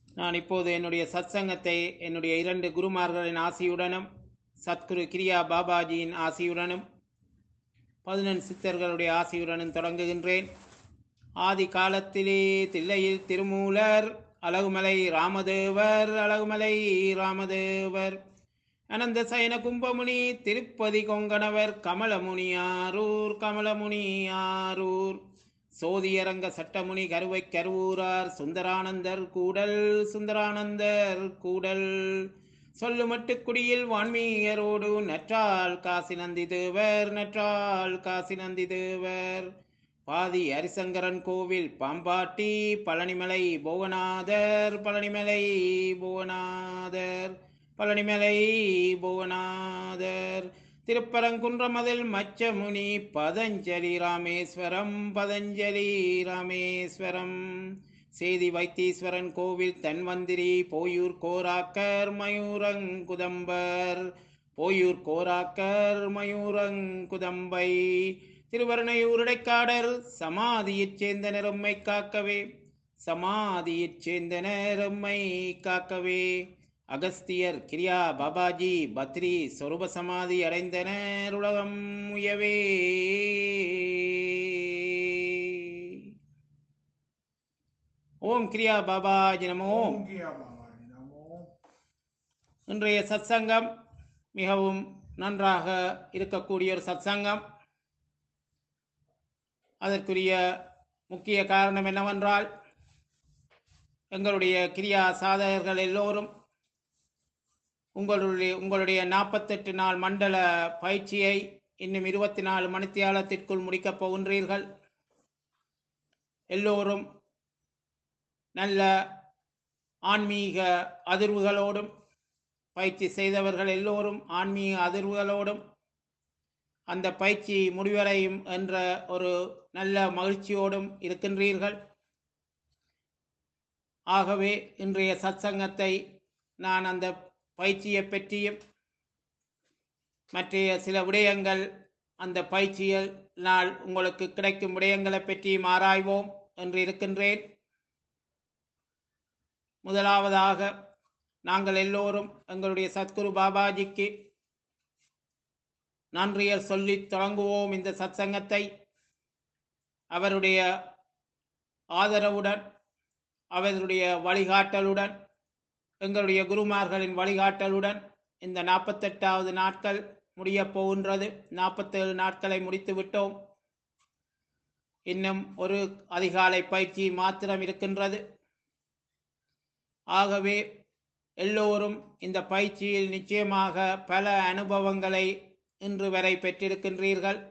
நான் இப்போது என்னுடைய சத்சங்கத்தை என்னுடைய இரண்டு குருமார்களின் ஆசியுடனும் சத்குரு கிரியா பாபாஜியின் ஆசியுடனும் பதினெண் சித்தர்களுடைய ஆசியுடனும் தொடங்குகின்றேன் ஆதி காலத்திலே தில்லையில் திருமூலர் அழகுமலை ராமதேவர் அழகுமலை ராமதேவர் அனந்த சயன கும்பமுனி திருப்பதி கொங்கணவர் கமலமுனியாரூர் கமலமுனியாரூர் சோதியரங்க சட்டமுனி கருவை கருவூரார் சுந்தரானந்தர் கூடல் சுந்தரானந்தர் கூடல் சொல்லுமட்டு குடியில் வான்மீயரோடு நற்றால் காசி நந்தி தேவர் நற்றால் காசி நந்தி தேவர் பாதி ஹரிசங்கரன் கோவில் பாம்பாட்டி பழனிமலை புவனாதர் பழனிமலை புவனாதர் பழனிமலை புவனாதர் திருப்பரங்குன்றமதில் மச்சமுனி பதஞ்சலி ராமேஸ்வரம் பதஞ்சலி ராமேஸ்வரம் சேதி வைத்தீஸ்வரன் கோவில் தன்வந்திரி போயூர் கோராக்கர் மயூரங்குதம்பர் போயூர் கோராக்கர் மயூரங்குதம்பை திருவருணையூருடைக்காடர் சமாதியைச் சேர்ந்த நிறம்மை காக்கவே சமாதியைச் சேர்ந்த நிறம்மை காக்கவே அகஸ்தியர் கிரியா பாபாஜி பத்ரி சொரூப சமாதி அடைந்தனர் உலகம் உயவே ஓம் கிரியா பாபாஜி நமோ ஓம் கியா பாபாஜி நமோ இன்றைய சத்சங்கம் மிகவும் நன்றாக இருக்கக்கூடிய ஒரு சத்சங்கம் அதற்குரிய முக்கிய காரணம் என்னவென்றால் எங்களுடைய கிரியா சாதகர்கள் எல்லோரும் உங்களுடைய உங்களுடைய நாற்பத்தெட்டு நாள் மண்டல பயிற்சியை இன்னும் இருபத்தி நாலு மணித்தியாலத்திற்குள் முடிக்கப் போகின்றீர்கள் எல்லோரும் நல்ல ஆன்மீக அதிர்வுகளோடும் பயிற்சி செய்தவர்கள் எல்லோரும் ஆன்மீக அதிர்வுகளோடும் அந்த பயிற்சி முடிவடையும் என்ற ஒரு நல்ல மகிழ்ச்சியோடும் இருக்கின்றீர்கள் ஆகவே இன்றைய சத்சங்கத்தை நான் அந்த பயிற்சியை பற்றியும் மற்றைய சில விடயங்கள் அந்த பயிற்சியில் நாள் உங்களுக்கு கிடைக்கும் விடயங்களை பற்றியும் ஆராய்வோம் என்று இருக்கின்றேன் முதலாவதாக நாங்கள் எல்லோரும் எங்களுடைய சத்குரு பாபாஜிக்கு நன்றியர் சொல்லி தொடங்குவோம் இந்த சத்சங்கத்தை அவருடைய ஆதரவுடன் அவருடைய வழிகாட்டலுடன் எங்களுடைய குருமார்களின் வழிகாட்டலுடன் இந்த நாற்பத்தெட்டாவது நாட்கள் முடியப் போகின்றது நாற்பத்தேழு நாட்களை முடித்து விட்டோம் இன்னும் ஒரு அதிகாலை பயிற்சி மாத்திரம் இருக்கின்றது ஆகவே எல்லோரும் இந்த பயிற்சியில் நிச்சயமாக பல அனுபவங்களை இன்று வரை பெற்றிருக்கின்றீர்கள்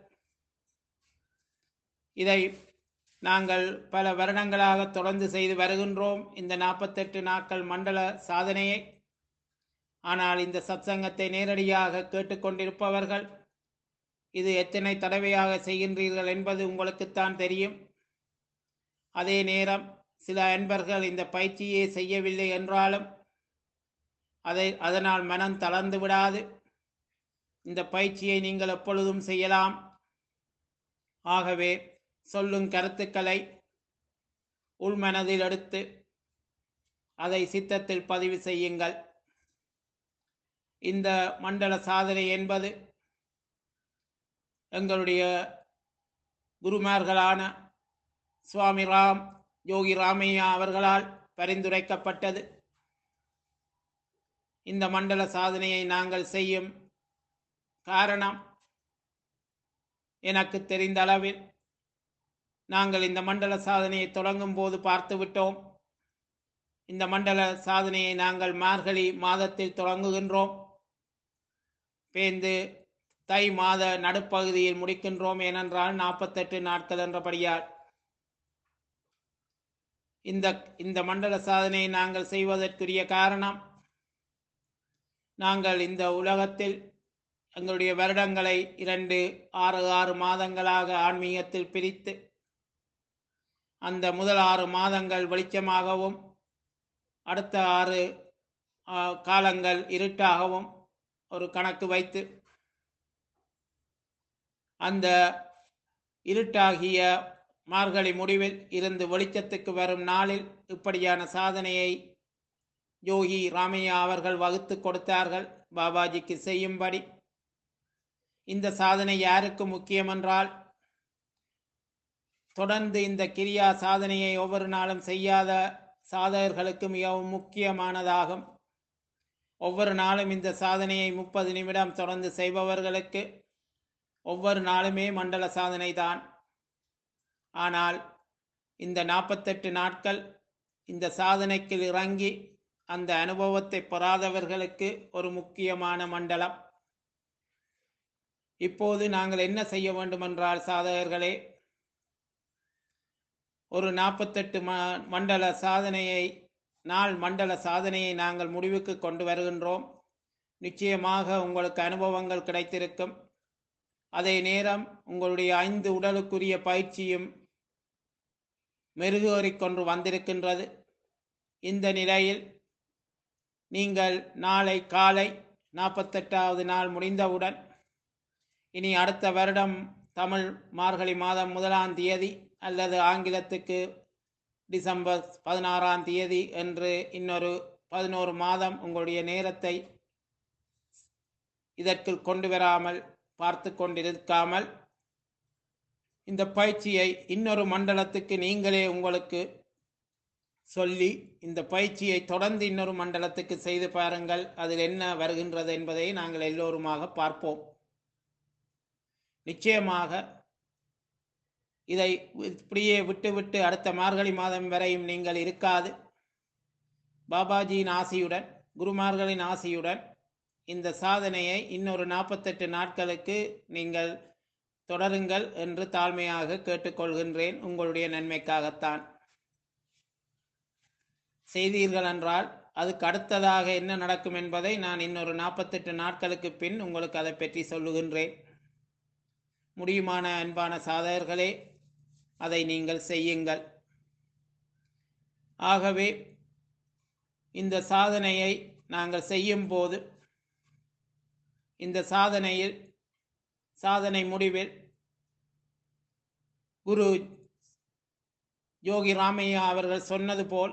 இதை நாங்கள் பல வருடங்களாக தொடர்ந்து செய்து வருகின்றோம் இந்த நாற்பத்தெட்டு நாட்கள் மண்டல சாதனையை ஆனால் இந்த சத்சங்கத்தை நேரடியாக கேட்டுக்கொண்டிருப்பவர்கள் இது எத்தனை தடவையாக செய்கின்றீர்கள் என்பது உங்களுக்குத்தான் தெரியும் அதே நேரம் சில அன்பர்கள் இந்த பயிற்சியை செய்யவில்லை என்றாலும் அதை அதனால் மனம் தளர்ந்து விடாது இந்த பயிற்சியை நீங்கள் எப்பொழுதும் செய்யலாம் ஆகவே சொல்லும் கருத்துக்களை உள்மனதில் எடுத்து அதை சித்தத்தில் பதிவு செய்யுங்கள் இந்த மண்டல சாதனை என்பது எங்களுடைய குருமார்களான சுவாமி ராம் யோகி ராமையா அவர்களால் பரிந்துரைக்கப்பட்டது இந்த மண்டல சாதனையை நாங்கள் செய்யும் காரணம் எனக்கு தெரிந்த அளவில் நாங்கள் இந்த மண்டல சாதனையை தொடங்கும் போது பார்த்து விட்டோம் இந்த மண்டல சாதனையை நாங்கள் மார்கழி மாதத்தில் தொடங்குகின்றோம் பேந்து தை மாத நடுப்பகுதியில் முடிக்கின்றோம் ஏனென்றால் நாற்பத்தெட்டு நாட்கள் என்றபடியால் இந்த இந்த மண்டல சாதனையை நாங்கள் செய்வதற்குரிய காரணம் நாங்கள் இந்த உலகத்தில் எங்களுடைய வருடங்களை இரண்டு ஆறு ஆறு மாதங்களாக ஆன்மீகத்தில் பிரித்து அந்த முதல் ஆறு மாதங்கள் வெளிச்சமாகவும் அடுத்த ஆறு ஆ, காலங்கள் இருட்டாகவும் ஒரு கணக்கு வைத்து அந்த இருட்டாகிய மார்கழி முடிவில் இருந்து வெளிச்சத்துக்கு வரும் நாளில் இப்படியான சாதனையை யோகி ராமையா அவர்கள் வகுத்து கொடுத்தார்கள் பாபாஜிக்கு செய்யும்படி இந்த சாதனை யாருக்கு முக்கியம் என்றால் தொடர்ந்து இந்த கிரியா சாதனையை ஒவ்வொரு நாளும் செய்யாத சாதகர்களுக்கு மிகவும் முக்கியமானதாகும் ஒவ்வொரு நாளும் இந்த சாதனையை முப்பது நிமிடம் தொடர்ந்து செய்பவர்களுக்கு ஒவ்வொரு நாளுமே மண்டல சாதனை தான் ஆனால் இந்த நாற்பத்தெட்டு நாட்கள் இந்த சாதனைக்கு இறங்கி அந்த அனுபவத்தை பெறாதவர்களுக்கு ஒரு முக்கியமான மண்டலம் இப்போது நாங்கள் என்ன செய்ய வேண்டுமென்றால் சாதகர்களே ஒரு நாற்பத்தெட்டு ம மண்டல சாதனையை நாள் மண்டல சாதனையை நாங்கள் முடிவுக்கு கொண்டு வருகின்றோம் நிச்சயமாக உங்களுக்கு அனுபவங்கள் கிடைத்திருக்கும் அதே நேரம் உங்களுடைய ஐந்து உடலுக்குரிய பயிற்சியும் மெருகேறிக் கொண்டு வந்திருக்கின்றது இந்த நிலையில் நீங்கள் நாளை காலை நாற்பத்தெட்டாவது நாள் முடிந்தவுடன் இனி அடுத்த வருடம் தமிழ் மார்கழி மாதம் முதலாம் தேதி அல்லது ஆங்கிலத்துக்கு டிசம்பர் பதினாறாம் தேதி என்று இன்னொரு பதினோரு மாதம் உங்களுடைய நேரத்தை இதற்குள் கொண்டு வராமல் பார்த்து கொண்டிருக்காமல் இந்த பயிற்சியை இன்னொரு மண்டலத்துக்கு நீங்களே உங்களுக்கு சொல்லி இந்த பயிற்சியை தொடர்ந்து இன்னொரு மண்டலத்துக்கு செய்து பாருங்கள் அதில் என்ன வருகின்றது என்பதை நாங்கள் எல்லோருமாக பார்ப்போம் நிச்சயமாக இதை இப்படியே விட்டுவிட்டு அடுத்த மார்கழி மாதம் வரையும் நீங்கள் இருக்காது பாபாஜியின் ஆசியுடன் குருமார்களின் ஆசியுடன் இந்த சாதனையை இன்னொரு நாற்பத்தெட்டு நாட்களுக்கு நீங்கள் தொடருங்கள் என்று தாழ்மையாக கேட்டுக்கொள்கின்றேன் உங்களுடைய நன்மைக்காகத்தான் செய்தீர்கள் என்றால் அதுக்கு அடுத்ததாக என்ன நடக்கும் என்பதை நான் இன்னொரு நாற்பத்தெட்டு நாட்களுக்கு பின் உங்களுக்கு அதை பற்றி சொல்லுகின்றேன் முடியுமான அன்பான சாதகர்களே அதை நீங்கள் செய்யுங்கள் ஆகவே இந்த சாதனையை நாங்கள் செய்யும் போது இந்த சாதனையில் சாதனை முடிவில் குரு யோகி ராமையா அவர்கள் சொன்னது போல்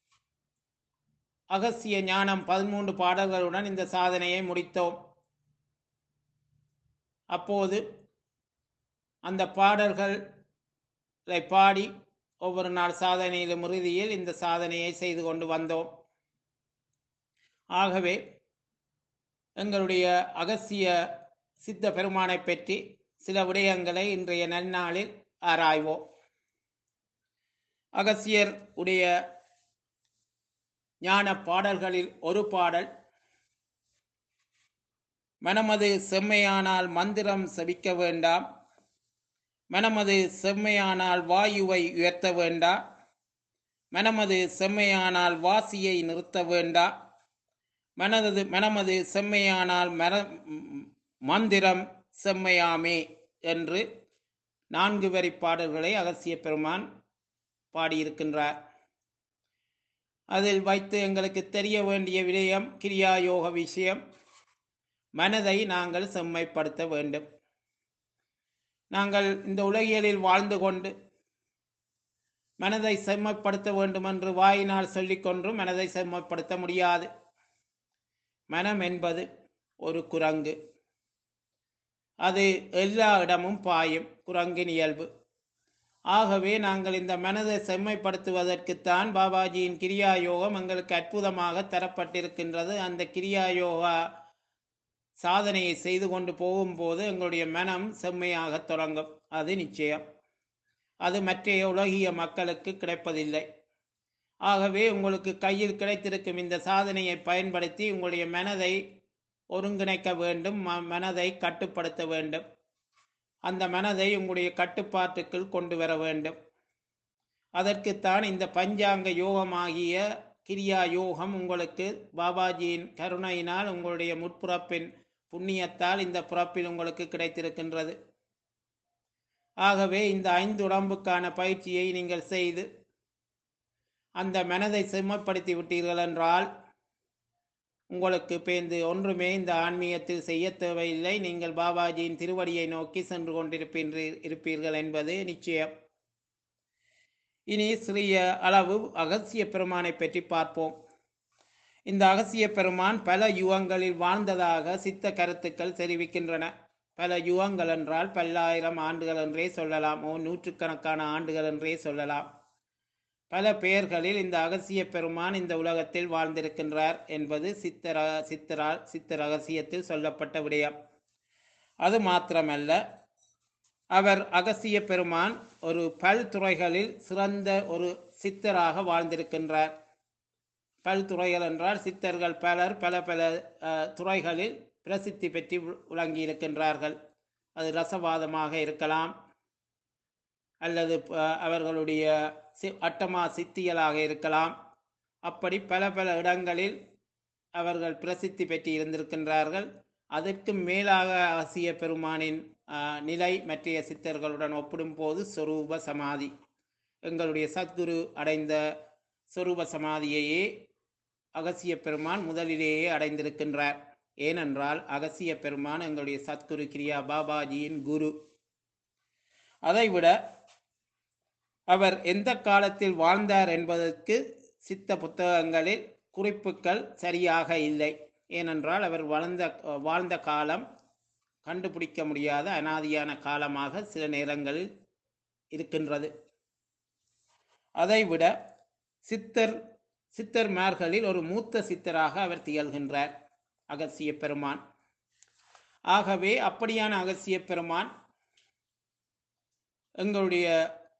அகசிய ஞானம் பதிமூன்று பாடல்களுடன் இந்த சாதனையை முடித்தோம் அப்போது அந்த பாடல்களை பாடி ஒவ்வொரு நாள் சாதனையிலும் இறுதியில் இந்த சாதனையை செய்து கொண்டு வந்தோம் ஆகவே எங்களுடைய அகசிய சித்த பெருமானை பற்றி சில விடயங்களை இன்றைய நன்னாளில் ஆராய்வோம் அகசியர் உடைய ஞான பாடல்களில் ஒரு பாடல் மனமது செம்மையானால் மந்திரம் செபிக்க வேண்டாம் மனமது செம்மையானால் வாயுவை உயர்த்த வேண்டா மனமது செம்மையானால் வாசியை நிறுத்த வேண்டா மனது மனமது செம்மையானால் மர மந்திரம் செம்மையாமே என்று நான்கு வரி பாடல்களை அகசிய பெருமான் பாடியிருக்கின்றார் அதில் வைத்து எங்களுக்கு தெரிய வேண்டிய விடயம் கிரியா யோக விஷயம் மனதை நாங்கள் செம்மைப்படுத்த வேண்டும் நாங்கள் இந்த உலகியலில் வாழ்ந்து கொண்டு மனதை செம்மைப்படுத்த வேண்டும் என்று வாயினால் சொல்லிக்கொண்டு மனதை செம்மைப்படுத்த முடியாது மனம் என்பது ஒரு குரங்கு அது எல்லா இடமும் பாயும் குரங்கின் இயல்பு ஆகவே நாங்கள் இந்த மனதை செம்மைப்படுத்துவதற்குத்தான் பாபாஜியின் கிரியா யோகம் எங்களுக்கு அற்புதமாக தரப்பட்டிருக்கின்றது அந்த கிரியா யோகா சாதனையை செய்து கொண்டு போகும்போது எங்களுடைய மனம் செம்மையாக தொடங்கும் அது நிச்சயம் அது மற்ற உலகிய மக்களுக்கு கிடைப்பதில்லை ஆகவே உங்களுக்கு கையில் கிடைத்திருக்கும் இந்த சாதனையை பயன்படுத்தி உங்களுடைய மனதை ஒருங்கிணைக்க வேண்டும் ம- மனதை கட்டுப்படுத்த வேண்டும் அந்த மனதை உங்களுடைய கட்டுப்பாட்டுக்குள் கொண்டு வர வேண்டும் அதற்குத்தான் இந்த பஞ்சாங்க யோகமாகிய கிரியா யோகம் உங்களுக்கு பாபாஜியின் கருணையினால் உங்களுடைய முற்பிறப்பின் புண்ணியத்தால் இந்த பிறப்பில் உங்களுக்கு கிடைத்திருக்கின்றது ஆகவே இந்த ஐந்து உடம்புக்கான பயிற்சியை நீங்கள் செய்து அந்த மனதை செம்மப்படுத்தி விட்டீர்கள் என்றால் உங்களுக்கு பேந்து ஒன்றுமே இந்த ஆன்மீகத்தில் செய்ய தேவையில்லை நீங்கள் பாபாஜியின் திருவடியை நோக்கி சென்று கொண்டிருப்பீர்கள் இருப்பீர்கள் என்பது நிச்சயம் இனி சிறிய அளவு அகசிய பெருமானை பற்றி பார்ப்போம் இந்த அகசிய பெருமான் பல யுகங்களில் வாழ்ந்ததாக சித்த கருத்துக்கள் தெரிவிக்கின்றன பல யுகங்கள் என்றால் பல்லாயிரம் ஆண்டுகள் என்றே சொல்லலாம் ஓ நூற்றுக்கணக்கான ஆண்டுகள் என்றே சொல்லலாம் பல பெயர்களில் இந்த அகசிய பெருமான் இந்த உலகத்தில் வாழ்ந்திருக்கின்றார் என்பது சித்தர சித்தரால் சித்த ரகசியத்தில் சொல்லப்பட்ட விடயம் அது மாத்திரமல்ல அவர் அகசிய பெருமான் ஒரு பல்துறைகளில் சிறந்த ஒரு சித்தராக வாழ்ந்திருக்கின்றார் பல்துறைகள் என்றால் சித்தர்கள் பலர் பல பல அஹ், துறைகளில் பிரசித்தி பெற்று வி- விளங்கியிருக்கின்றார்கள் அது ரசவாதமாக இருக்கலாம் அல்லது அஹ், அவர்களுடைய சி- அட்டமா சித்திகளாக இருக்கலாம் அப்படி பல பல இடங்களில் அவர்கள் பிரசித்தி பெற்று இருந்திருக்கின்றார்கள் அதற்கு மேலாக ஆசிய பெருமானின் ஆஹ், நிலை மற்றைய சித்தர்களுடன் ஒப்பிடும்போது சொரூப சமாதி எங்களுடைய சத்குரு அடைந்த சொரூப சமாதியையே அகசிய பெருமான் முதலிலேயே அடைந்திருக்கின்றார் ஏனென்றால் அகசிய பெருமான் எங்களுடைய சத்குரு கிரியா பாபாஜியின் குரு அதைவிட அவர் எந்த காலத்தில் வாழ்ந்தார் என்பதற்கு சித்த புத்தகங்களில் குறிப்புகள் சரியாக இல்லை ஏனென்றால் அவர் வளர்ந்த வாழ்ந்த காலம் கண்டுபிடிக்க முடியாத அனாதியான காலமாக சில நேரங்களில் இருக்கின்றது அதைவிட சித்தர் சித்தர்மார்களில் ஒரு மூத்த சித்தராக அவர் திகழ்கின்றார் அகசிய பெருமான் ஆகவே அப்படியான அகசிய பெருமான் எங்களுடைய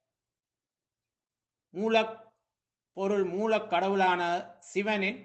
மூல பொருள் மூலக் கடவுளான சிவனின்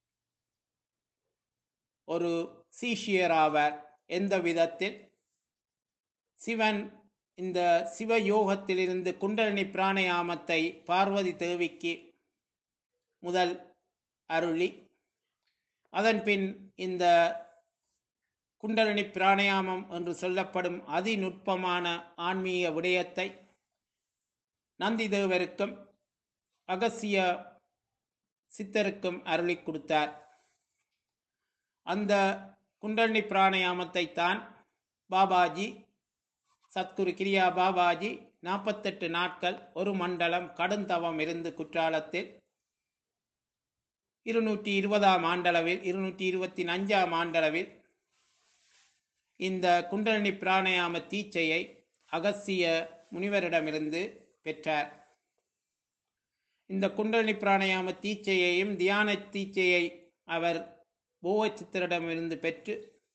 ஒரு சீஷியராவார் எந்த விதத்தில் சிவன் இந்த சிவ யோகத்திலிருந்து குண்டலினி பிராணயாமத்தை பார்வதி தேவிக்கு முதல் அருளி அதன் பின் இந்த குண்டலினி பிராணயாமம் என்று சொல்லப்படும் அதிநுட்பமான ஆன்மீக விடயத்தை நந்தி தேவருக்கும் அகசிய சித்தருக்கும் அருளி கொடுத்தார் அந்த குண்டலினி பிராணயாமத்தை தான் பாபாஜி சத்குரு கிரியா பாபாஜி நாற்பத்தெட்டு நாட்கள் ஒரு மண்டலம் கடுந்தவம் இருந்து குற்றாலத்தில் இருநூற்றி இருபதாம் ஆண்டளவில் இருநூற்றி இருபத்தி அஞ்சாம் ஆண்டளவில் இந்த குண்டலினி பிராணயாம தீட்சையை அகசிய முனிவரிடமிருந்து பெற்றார் இந்த குண்டலினி பிராணயாம தீட்சையையும் தியான தீட்சையை அவர் போவச்சித்தரிடமிருந்து பெற்று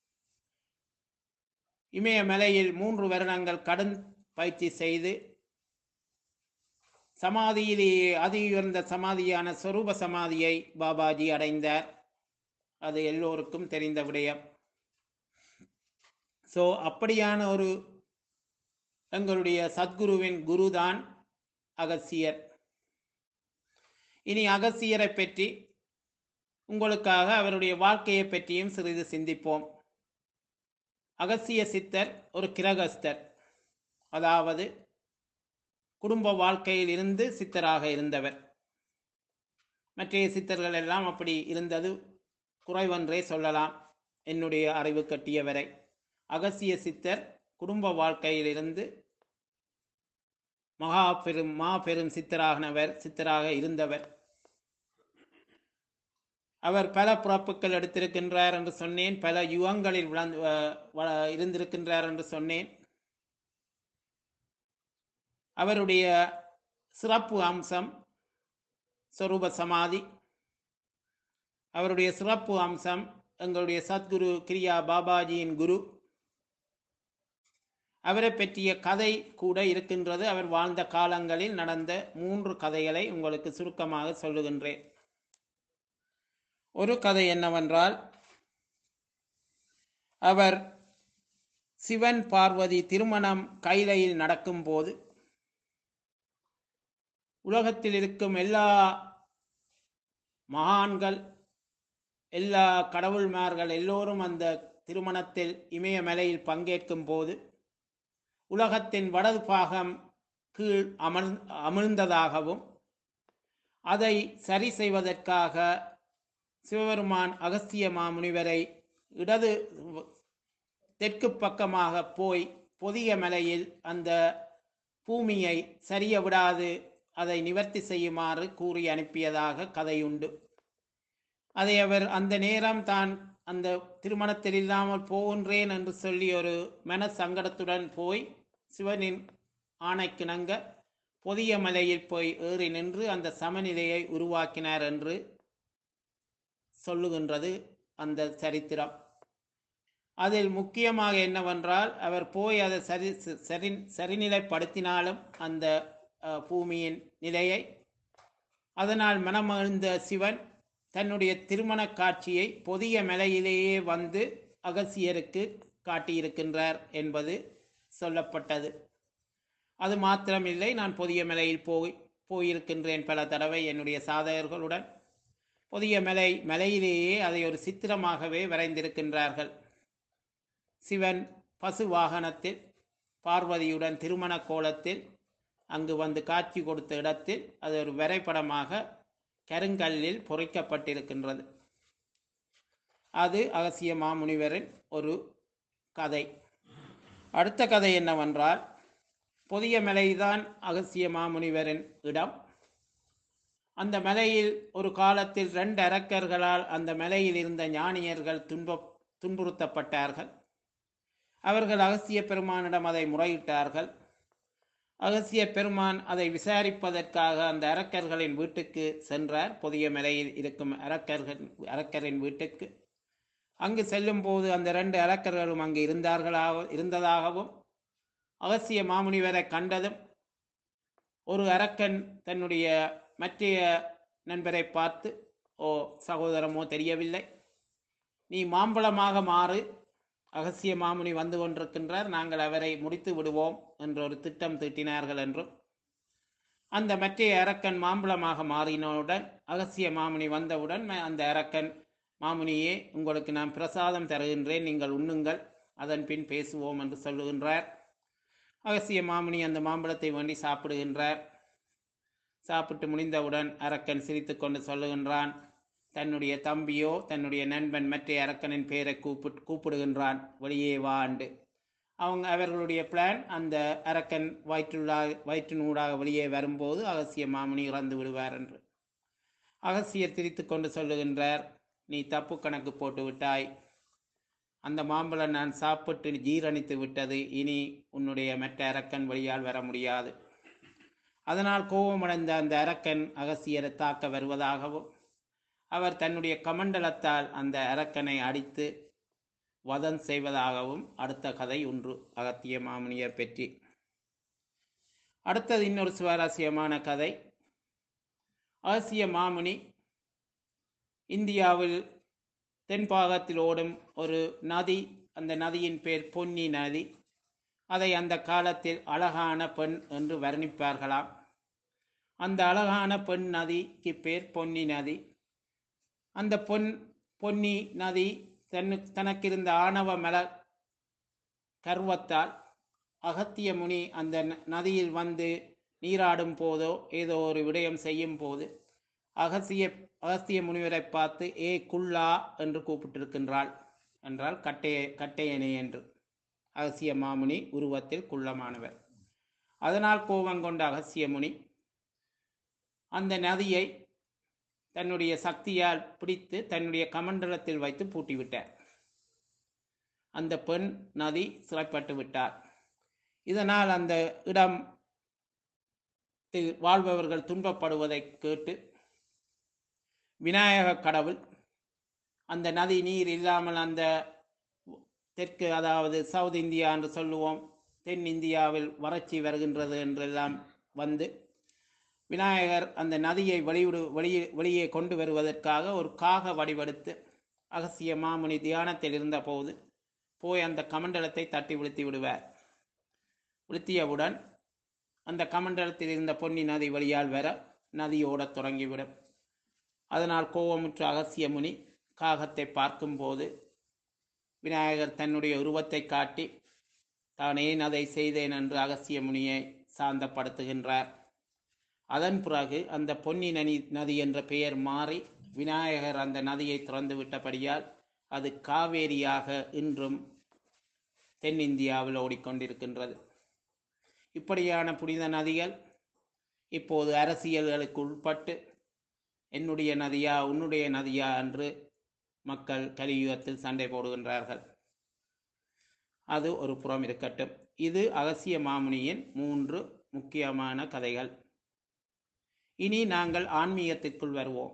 இமயமலையில் மூன்று வருடங்கள் கடும் பயிற்சி செய்து சமாதியிலேயே அதி உயர்ந்த சமாதியான சொரூப சமாதியை பாபாஜி அடைந்தார் அது எல்லோருக்கும் தெரிந்த விடயம் ஸோ அப்படியான ஒரு எங்களுடைய சத்குருவின் குருதான் அகசியர் இனி அகசியரை பற்றி உங்களுக்காக அவருடைய வாழ்க்கையை பற்றியும் சிறிது சிந்திப்போம் அகசிய சித்தர் ஒரு கிரகஸ்தர் அதாவது குடும்ப வாழ்க்கையில் இருந்து சித்தராக இருந்தவர் மற்றைய சித்தர்கள் எல்லாம் அப்படி இருந்தது குறைவென்றே சொல்லலாம் என்னுடைய அறிவு கட்டியவரை அகசிய சித்தர் குடும்ப வாழ்க்கையிலிருந்து மகா பெரும் மா பெரும் சித்தராகினவர் சித்தராக இருந்தவர் அவர் பல பிறப்புகள் எடுத்திருக்கின்றார் என்று சொன்னேன் பல யுகங்களில் விளந்து வ- வ- இருந்திருக்கின்றார் என்று சொன்னேன் அவருடைய சிறப்பு அம்சம் சொரூப சமாதி அவருடைய சிறப்பு அம்சம் எங்களுடைய சத்குரு கிரியா பாபாஜியின் குரு அவரை பற்றிய கதை கூட இருக்கின்றது அவர் வாழ்ந்த காலங்களில் நடந்த மூன்று கதைகளை உங்களுக்கு சுருக்கமாக சொல்லுகின்றேன் ஒரு கதை என்னவென்றால் அவர் சிவன் பார்வதி திருமணம் கைலையில் நடக்கும்போது உலகத்தில் இருக்கும் எல்லா மகான்கள் எல்லா கடவுள்மார்கள் எல்லோரும் அந்த திருமணத்தில் இமயமலையில் பங்கேற்கும் போது உலகத்தின் வடது பாகம் கீழ் அமர் அமிழ்ந்ததாகவும் அதை சரி செய்வதற்காக சிவபெருமான் அகஸ்திய மாமுனிவரை இடது தெற்கு பக்கமாக போய் பொதிய மலையில் அந்த பூமியை சரிய விடாது அதை நிவர்த்தி செய்யுமாறு கூறி அனுப்பியதாக கதையுண்டு அதை அவர் அந்த நேரம் தான் அந்த திருமணத்தில் இல்லாமல் போகின்றேன் என்று சொல்லி ஒரு மன சங்கடத்துடன் போய் சிவனின் ஆணைக்கிணங்க பொதிய மலையில் போய் ஏறி நின்று அந்த சமநிலையை உருவாக்கினார் என்று சொல்லுகின்றது அந்த சரித்திரம் அதில் முக்கியமாக என்னவென்றால் அவர் போய் அதை சரி சரி சரிநிலைப்படுத்தினாலும் அந்த அஹ், பூமியின் நிலையை அதனால் மனமகிழ்ந்த சிவன் தன்னுடைய திருமண காட்சியை பொதிய மலையிலேயே வந்து அகசியருக்கு காட்டியிருக்கின்றார் என்பது சொல்லப்பட்டது அது மாத்திரமில்லை நான் பொதிய மலையில் போய் போயிருக்கின்றேன் பல தடவை என்னுடைய சாதகர்களுடன் பொதிய மலை மலையிலேயே அதை ஒரு சித்திரமாகவே வரைந்திருக்கின்றார்கள் சிவன் பசு வாகனத்தில் பார்வதியுடன் திருமண கோலத்தில் அங்கு வந்து காட்சி கொடுத்த இடத்தில் அது ஒரு வரைபடமாக கருங்கல்லில் பொறிக்கப்பட்டிருக்கின்றது அது அகசிய மாமுனிவரின் ஒரு கதை அடுத்த கதை என்னவென்றால் புதிய மலைதான் அகசிய மாமுனிவரின் இடம் அந்த மலையில் ஒரு காலத்தில் ரெண்டு அரக்கர்களால் அந்த மலையில் இருந்த ஞானியர்கள் துன்ப துன்புறுத்தப்பட்டார்கள் அவர்கள் அகசிய பெருமானிடம் அதை முறையிட்டார்கள் அகசிய பெருமான் அதை விசாரிப்பதற்காக அந்த அரக்கர்களின் வீட்டுக்கு சென்றார் புதிய மலையில் இருக்கும் அரக்கர்கள் அரக்கரின் வீட்டுக்கு அங்கு செல்லும் போது அந்த ரெண்டு அரக்கர்களும் அங்கு இருந்தார்களாக இருந்ததாகவும் அகசிய மாமுனிவரை கண்டதும் ஒரு அரக்கன் தன்னுடைய மற்றைய நண்பரை பார்த்து ஓ சகோதரமோ தெரியவில்லை நீ மாம்பழமாக மாறு அகசிய மாமுனி வந்து கொண்டிருக்கின்றார் நாங்கள் அவரை முடித்து விடுவோம் என்ற ஒரு திட்டம் தீட்டினார்கள் என்றும் அந்த மற்றைய அரக்கன் மாம்பழமாக மாறினவுடன் அகசிய மாமுனி வந்தவுடன் ம- அந்த அரக்கன் மாமுனியே உங்களுக்கு நான் பிரசாதம் தருகின்றேன் நீங்கள் உண்ணுங்கள் அதன் பின் பேசுவோம் என்று சொல்லுகின்றார் அகசிய மாமுனி அந்த மாம்பழத்தை வேண்டி சாப்பிடுகின்றார் சாப்பிட்டு முடிந்தவுடன் அரக்கன் சிரித்துக்கொண்டு சொல்லுகின்றான் தன்னுடைய தம்பியோ தன்னுடைய நண்பன் மற்ற அரக்கனின் பெயரை கூப்பிட்டு கூப்பிடுகின்றான் வெளியே வா என்று அவங்க அவர்களுடைய பிளான் அந்த அரக்கன் வயிற்றுள்ளாக வயிற்றினூடாக வெளியே வரும்போது அகசிய மாமுனி இறந்து விடுவார் என்று அகசியர் திரித்து கொண்டு சொல்லுகின்றார் நீ தப்பு கணக்கு போட்டு விட்டாய் அந்த மாம்பழம் நான் சாப்பிட்டு ஜீரணித்து விட்டது இனி உன்னுடைய மற்ற அரக்கன் வழியால் வர முடியாது அதனால் கோபமடைந்த அந்த அரக்கன் அகசியரை தாக்க வருவதாகவும் அவர் தன்னுடைய கமண்டலத்தால் அந்த அரக்கனை அடித்து வதம் செய்வதாகவும் அடுத்த கதை ஒன்று அகத்திய மாமுனியர் பற்றி அடுத்தது இன்னொரு சுவாரஸ்யமான கதை அகசிய மாமுனி இந்தியாவில் தென்பாகத்தில் ஓடும் ஒரு நதி அந்த நதியின் பேர் பொன்னி நதி அதை அந்த காலத்தில் அழகான பெண் என்று வர்ணிப்பார்களாம் அந்த அழகான பெண் நதிக்கு பேர் பொன்னி நதி அந்த பொன் பொன்னி நதி தன்னு தனக்கிருந்த ஆணவ மல கர்வத்தால் அகத்திய முனி அந்த ந- நதியில் வந்து நீராடும் போதோ ஏதோ ஒரு விடயம் செய்யும் போது அகசிய அகஸ்திய முனிவரை பார்த்து ஏ குள்ளா என்று கூப்பிட்டிருக்கின்றாள் என்றால் கட்டைய கட்டையனே என்று அகசிய மாமுனி உருவத்தில் குள்ளமானவர் அதனால் கோபம் கொண்ட அகசிய முனி அந்த நதியை தன்னுடைய சக்தியால் பிடித்து தன்னுடைய கமண்டலத்தில் வைத்து பூட்டிவிட்டார் அந்த பெண் நதி சிறைப்பட்டு விட்டார் இதனால் அந்த இடம் வாழ்பவர்கள் துன்பப்படுவதை கேட்டு விநாயக கடவுள் அந்த நதி நீர் இல்லாமல் அந்த தெற்கு அதாவது சவுத் இந்தியா என்று சொல்லுவோம் தென் இந்தியாவில் வறட்சி வருகின்றது என்றெல்லாம் வந்து விநாயகர் அந்த நதியை வெளியிடு வெளியே வெளியே கொண்டு வருவதற்காக ஒரு காக வடிவெடுத்து அகசிய மாமுனி தியானத்தில் இருந்தபோது போய் அந்த கமண்டலத்தை தட்டி விழுத்தி விடுவார் விழுத்தியவுடன் அந்த கமண்டலத்தில் இருந்த பொன்னி நதி வழியால் வர நதி ஓடத் தொடங்கிவிடும் அதனால் கோபமுற்ற அகசிய முனி காகத்தை பார்க்கும்போது விநாயகர் தன்னுடைய உருவத்தை காட்டி தான் ஏன் அதை செய்தேன் என்று அகசிய முனியை சாந்தப்படுத்துகின்றார் அதன் பிறகு அந்த பொன்னி நதி நதி என்ற பெயர் மாறி விநாயகர் அந்த நதியை திறந்து விட்டபடியால் அது காவேரியாக இன்றும் தென்னிந்தியாவில் ஓடிக்கொண்டிருக்கின்றது இப்படியான புனித நதிகள் இப்போது அரசியல்களுக்கு உட்பட்டு என்னுடைய நதியா உன்னுடைய நதியா என்று மக்கள் கலியுகத்தில் சண்டை போடுகின்றார்கள் அது ஒரு புறம் இருக்கட்டும் இது அகசிய மாமுனியின் மூன்று முக்கியமான கதைகள் இனி நாங்கள் ஆன்மீகத்திற்குள் வருவோம்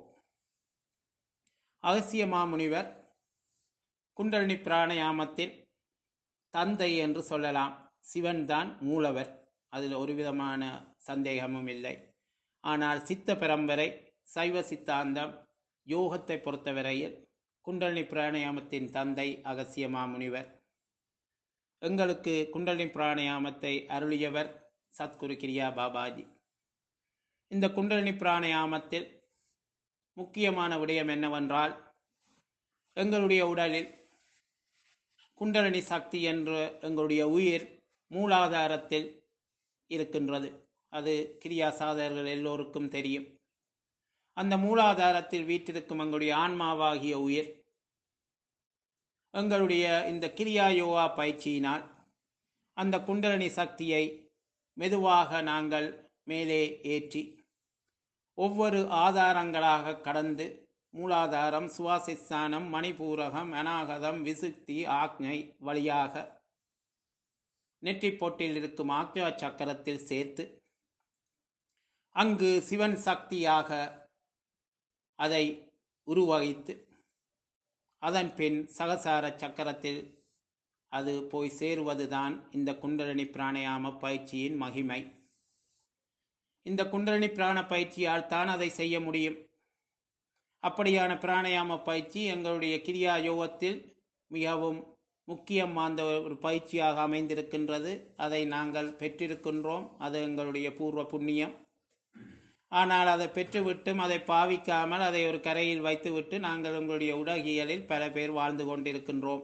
அகசிய மாமுனிவர் குண்டலினி பிராணயாமத்தின் தந்தை என்று சொல்லலாம் சிவன் தான் மூலவர் அதில் ஒரு விதமான சந்தேகமும் இல்லை ஆனால் சித்த பரம்பரை சைவ சித்தாந்தம் யோகத்தை பொறுத்தவரையில் குண்டலினி பிராணயாமத்தின் தந்தை அகசிய மாமுனிவர் எங்களுக்கு குண்டலினி பிராணயாமத்தை அருளியவர் சத்குரு கிரியா பாபாஜி இந்த குண்டலினி பிராணயாமத்தில் முக்கியமான விடயம் என்னவென்றால் எங்களுடைய உடலில் குண்டலினி சக்தி என்ற எங்களுடைய உயிர் மூலாதாரத்தில் இருக்கின்றது அது கிரியா சாதகர்கள் எல்லோருக்கும் தெரியும் அந்த மூலாதாரத்தில் வீற்றிருக்கும் எங்களுடைய ஆன்மாவாகிய உயிர் எங்களுடைய இந்த கிரியா யோகா பயிற்சியினால் அந்த குண்டலினி சக்தியை மெதுவாக நாங்கள் மேலே ஏற்றி ஒவ்வொரு ஆதாரங்களாக கடந்து மூலாதாரம் சுவாசிஸ்தானம் மணிபூரகம் அநாகதம் விசுக்தி ஆக்ஞை வழியாக நெற்றிப் பொட்டில் இருக்கும் ஆக்ஞா சக்கரத்தில் சேர்த்து அங்கு சிவன் சக்தியாக அதை உருவகித்து அதன் பின் சகசார சக்கரத்தில் அது போய் சேருவதுதான் இந்த குண்டலினி பிராணயாம பயிற்சியின் மகிமை இந்த குண்டலினி பிராண பயிற்சியால் தான் அதை செய்ய முடியும் அப்படியான பிராணயாம பயிற்சி எங்களுடைய கிரியா யோகத்தில் மிகவும் முக்கியம் வாய்ந்த ஒரு பயிற்சியாக அமைந்திருக்கின்றது அதை நாங்கள் பெற்றிருக்கின்றோம் அது எங்களுடைய பூர்வ புண்ணியம் ஆனால் அதை பெற்றுவிட்டும் அதை பாவிக்காமல் அதை ஒரு கரையில் வைத்துவிட்டு நாங்கள் உங்களுடைய உலகியலில் பல பேர் வாழ்ந்து கொண்டிருக்கின்றோம்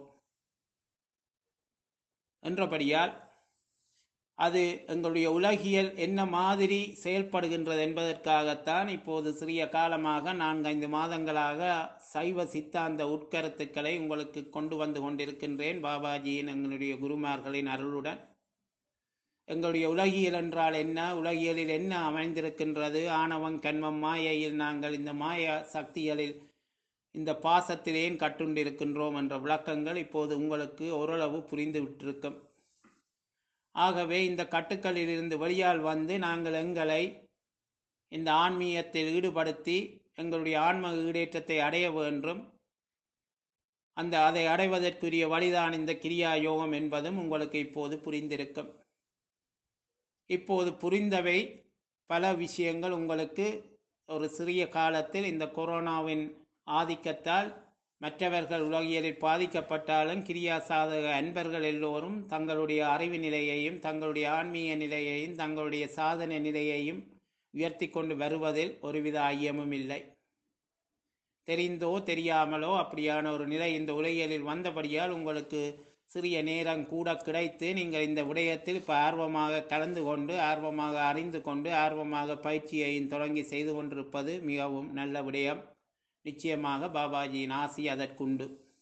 என்றபடியால் அது எங்களுடைய உலகியல் என்ன மாதிரி செயல்படுகின்றது என்பதற்காகத்தான் இப்போது சிறிய காலமாக நான்கைந்து மாதங்களாக சைவ சித்தாந்த உட்கருத்துக்களை உங்களுக்கு கொண்டு வந்து கொண்டிருக்கின்றேன் பாபாஜியின் எங்களுடைய குருமார்களின் அருளுடன் எங்களுடைய உலகியல் என்றால் என்ன உலகியலில் என்ன அமைந்திருக்கின்றது ஆணவம் கண்மம் மாயையில் நாங்கள் இந்த மாய சக்திகளில் இந்த பாசத்தில் ஏன் கட்டுண்டிருக்கின்றோம் என்ற விளக்கங்கள் இப்போது உங்களுக்கு ஓரளவு புரிந்து விட்டிருக்கும் ஆகவே இந்த கட்டுக்களில் இருந்து வெளியால் வந்து நாங்கள் எங்களை இந்த ஆன்மீகத்தில் ஈடுபடுத்தி எங்களுடைய ஆன்ம ஈடேற்றத்தை அடைய வேண்டும் அந்த அதை அடைவதற்குரிய வழிதான் இந்த கிரியா யோகம் என்பதும் உங்களுக்கு இப்போது புரிந்திருக்கும் இப்போது புரிந்தவை பல விஷயங்கள் உங்களுக்கு ஒரு சிறிய காலத்தில் இந்த கொரோனாவின் ஆதிக்கத்தால் மற்றவர்கள் உலகியலில் பாதிக்கப்பட்டாலும் கிரியா சாதக அன்பர்கள் எல்லோரும் தங்களுடைய அறிவு நிலையையும் தங்களுடைய ஆன்மீக நிலையையும் தங்களுடைய சாதன நிலையையும் உயர்த்தி கொண்டு வருவதில் ஒருவித ஐயமும் இல்லை தெரிந்தோ தெரியாமலோ அப்படியான ஒரு நிலை இந்த உலகியலில் வந்தபடியால் உங்களுக்கு சிறிய நேரம் கூட கிடைத்து நீங்கள் இந்த விடயத்தில் இப்போ ஆர்வமாக கலந்து கொண்டு ஆர்வமாக அறிந்து கொண்டு ஆர்வமாக பயிற்சியையும் தொடங்கி செய்து கொண்டிருப்பது மிகவும் நல்ல விடயம் நிச்சயமாக பாபாஜியின் ஆசி அதற்குண்டு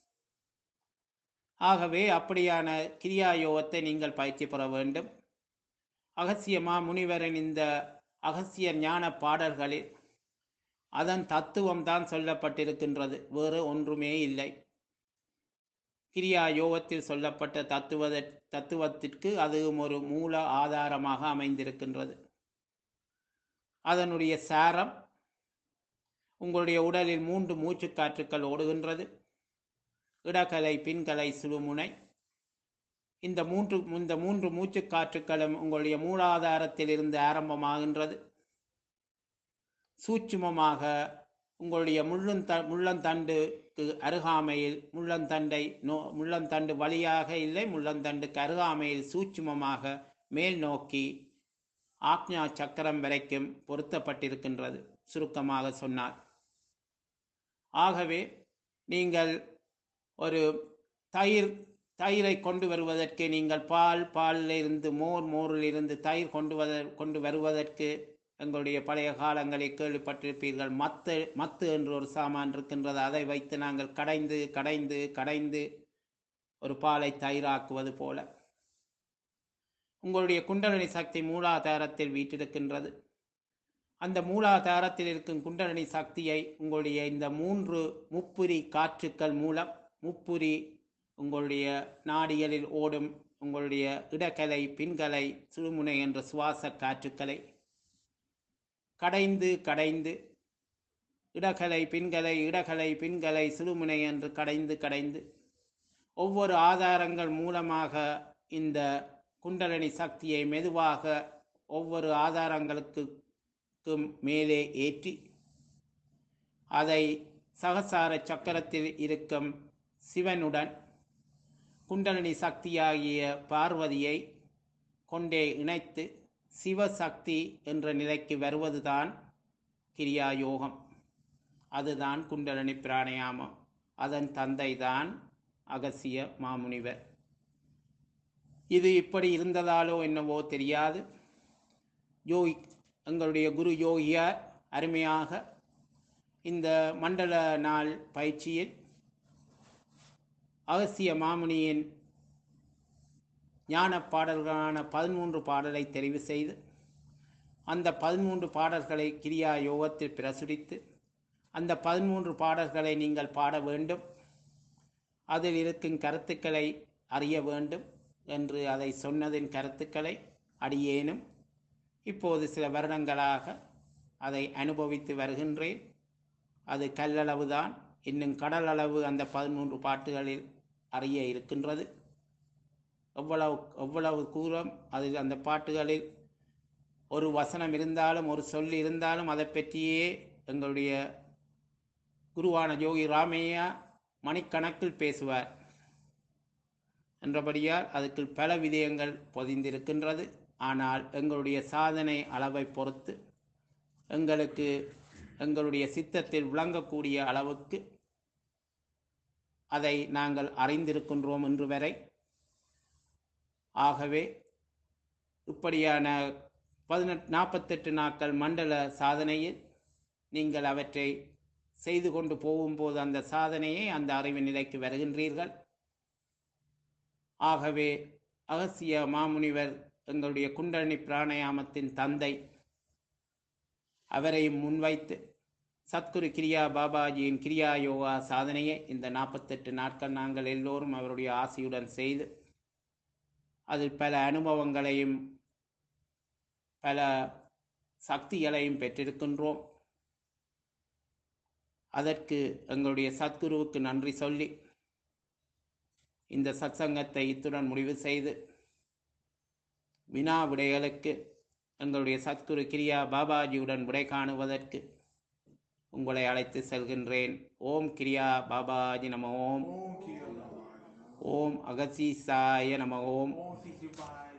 ஆகவே அப்படியான கிரியா யோகத்தை நீங்கள் பயிற்சி பெற வேண்டும் அகசியமா முனிவரின் இந்த அகசிய ஞான பாடல்களில் அதன் தத்துவம் தான் சொல்லப்பட்டிருக்கின்றது வேறு ஒன்றுமே இல்லை கிரியா யோகத்தில் சொல்லப்பட்ட தத்துவ தத்துவத்திற்கு அதுவும் ஒரு மூல ஆதாரமாக அமைந்திருக்கின்றது அதனுடைய சாரம் உங்களுடைய உடலில் மூன்று மூச்சுக்காற்றுக்கள் ஓடுகின்றது இடக்கலை பின்கலை சுழுமுனை இந்த மூன்று இந்த மூன்று மூச்சுக்காற்றுக்களும் உங்களுடைய மூலாதாரத்தில் இருந்து ஆரம்பமாகின்றது சூட்சுமமாக உங்களுடைய முள்ளந்த முள்ளந்தண்டுக்கு அருகாமையில் முள்ளந்தண்டை நோ முள்ளந்தண்டு வழியாக இல்லை முள்ளந்தண்டுக்கு அருகாமையில் சூட்சுமமாக மேல் நோக்கி ஆக்ஞா சக்கரம் வரைக்கும் பொருத்தப்பட்டிருக்கின்றது சுருக்கமாக சொன்னார் ஆகவே நீங்கள் ஒரு தயிர் தயிரை கொண்டு வருவதற்கு நீங்கள் பால் பாலில் இருந்து மோர் மோரில் இருந்து தயிர் கொண்டு வத கொண்டு வருவதற்கு எங்களுடைய பழைய காலங்களில் கேள்விப்பட்டிருப்பீர்கள் மத்து மத்து என்று ஒரு சாமான் இருக்கின்றது அதை வைத்து நாங்கள் கடைந்து கடைந்து கடைந்து ஒரு பாலை தயிராக்குவது போல உங்களுடைய குண்டலினி சக்தி மூலாதாரத்தில் வீட்டிருக்கின்றது அந்த மூலாதாரத்தில் இருக்கும் குண்டலினி சக்தியை உங்களுடைய இந்த மூன்று முப்புரி காற்றுக்கள் மூலம் முப்புரி உங்களுடைய நாடிகளில் ஓடும் உங்களுடைய இடக்கலை பின்கலை சுழுமுனை என்ற சுவாச காற்றுக்களை கடைந்து கடைந்து இடகலை பின்கலை இடகலை பின்கலை சுழுமுனை என்று கடைந்து கடைந்து ஒவ்வொரு ஆதாரங்கள் மூலமாக இந்த குண்டலினி சக்தியை மெதுவாக ஒவ்வொரு ஆதாரங்களுக்கு மேலே ஏற்றி அதை சகசார சக்கரத்தில் இருக்கும் சிவனுடன் குண்டலினி சக்தியாகிய பார்வதியை கொண்டே இணைத்து சிவசக்தி என்ற நிலைக்கு வருவதுதான் கிரியா யோகம் அதுதான் குண்டலினி பிராணயாமம் அதன் தந்தைதான் அகசிய மாமுனிவர் இது இப்படி இருந்ததாலோ என்னவோ தெரியாது யோகி எங்களுடைய குரு யோகியார் அருமையாக இந்த மண்டல நாள் பயிற்சியில் அகசிய மாமுனியின் ஞான பாடல்களான பதிமூன்று பாடலை தெரிவு செய்து அந்த பதிமூன்று பாடல்களை கிரியா யோகத்தில் பிரசுரித்து அந்த பதிமூன்று பாடல்களை நீங்கள் பாட வேண்டும் அதில் இருக்கும் கருத்துக்களை அறிய வேண்டும் என்று அதை சொன்னதின் கருத்துக்களை அடியேனும் இப்போது சில வருடங்களாக அதை அனுபவித்து வருகின்றேன் அது கல்லளவுதான் இன்னும் கடல் அளவு அந்த பதிமூன்று பாட்டுகளில் அறிய இருக்கின்றது எவ்வளவு எவ்வளவு தூரம் அதில் அந்த பாட்டுகளில் ஒரு வசனம் இருந்தாலும் ஒரு சொல் இருந்தாலும் அதை பற்றியே எங்களுடைய குருவான யோகி ராமையா மணிக்கணக்கில் பேசுவார் என்றபடியால் அதுக்கு பல விதயங்கள் பொதிந்திருக்கின்றது ஆனால் எங்களுடைய சாதனை அளவை பொறுத்து எங்களுக்கு எங்களுடைய சித்தத்தில் விளங்கக்கூடிய அளவுக்கு அதை நாங்கள் அறிந்திருக்கின்றோம் இன்று வரை ஆகவே இப்படியான பதினெட்டு நாற்பத்தெட்டு நாட்கள் மண்டல சாதனையில் நீங்கள் அவற்றை செய்து கொண்டு போகும்போது அந்த சாதனையை அந்த அறிவு நிலைக்கு வருகின்றீர்கள் ஆகவே அகசிய மாமுனிவர் எங்களுடைய குண்டலினி பிராணயாமத்தின் தந்தை அவரையும் முன்வைத்து சத்குரு கிரியா பாபாஜியின் கிரியா யோகா சாதனையை இந்த நாற்பத்தெட்டு நாட்கள் நாங்கள் எல்லோரும் அவருடைய ஆசையுடன் செய்து அதில் பல அனுபவங்களையும் பல சக்திகளையும் பெற்றிருக்கின்றோம் அதற்கு எங்களுடைய சத்குருவுக்கு நன்றி சொல்லி இந்த சத்சங்கத்தை இத்துடன் முடிவு செய்து வினா விடைகளுக்கு எங்களுடைய சத்குரு கிரியா பாபாஜியுடன் விடை காணுவதற்கு உங்களை அழைத்து செல்கின்றேன் ஓம் கிரியா பாபாஜி நம ஓம் ஓம் கிரியா பாபாஜி நமோ ஓம் அகசீசாய நம ஓம் ஓம் சிசிபாய